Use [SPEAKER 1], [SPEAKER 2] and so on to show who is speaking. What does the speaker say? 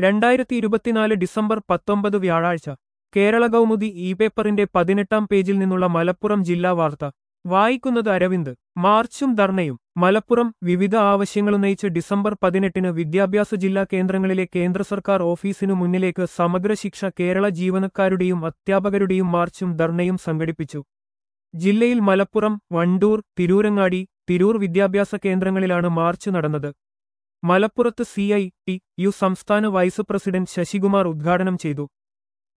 [SPEAKER 1] രണ്ടായിരത്തി ഇരുപത്തിനാല് ഡിസംബർ പത്തൊമ്പത് വ്യാഴാഴ്ച കേരള കൗമുദി ഇ പേപ്പറിന്റെ പതിനെട്ടാം പേജിൽ നിന്നുള്ള മലപ്പുറം ജില്ലാ വാർത്ത വായിക്കുന്നത് അരവിന്ദ് മാർച്ചും ധർണയും മലപ്പുറം വിവിധ ആവശ്യങ്ങളുന്നയിച്ച് ഡിസംബർ പതിനെട്ടിന് വിദ്യാഭ്യാസ ജില്ലാ കേന്ദ്രങ്ങളിലെ കേന്ദ്ര സർക്കാർ ഓഫീസിനു മുന്നിലേക്ക് സമഗ്ര ശിക്ഷ കേരള ജീവനക്കാരുടെയും അധ്യാപകരുടെയും മാർച്ചും ധർണയും സംഘടിപ്പിച്ചു ജില്ലയിൽ മലപ്പുറം വണ്ടൂർ തിരൂരങ്ങാടി തിരൂർ വിദ്യാഭ്യാസ കേന്ദ്രങ്ങളിലാണ് മാർച്ച് നടന്നത് മലപ്പുറത്ത് സി ഐ ടി യു സംസ്ഥാന വൈസ് പ്രസിഡന്റ് ശശികുമാർ ഉദ്ഘാടനം ചെയ്തു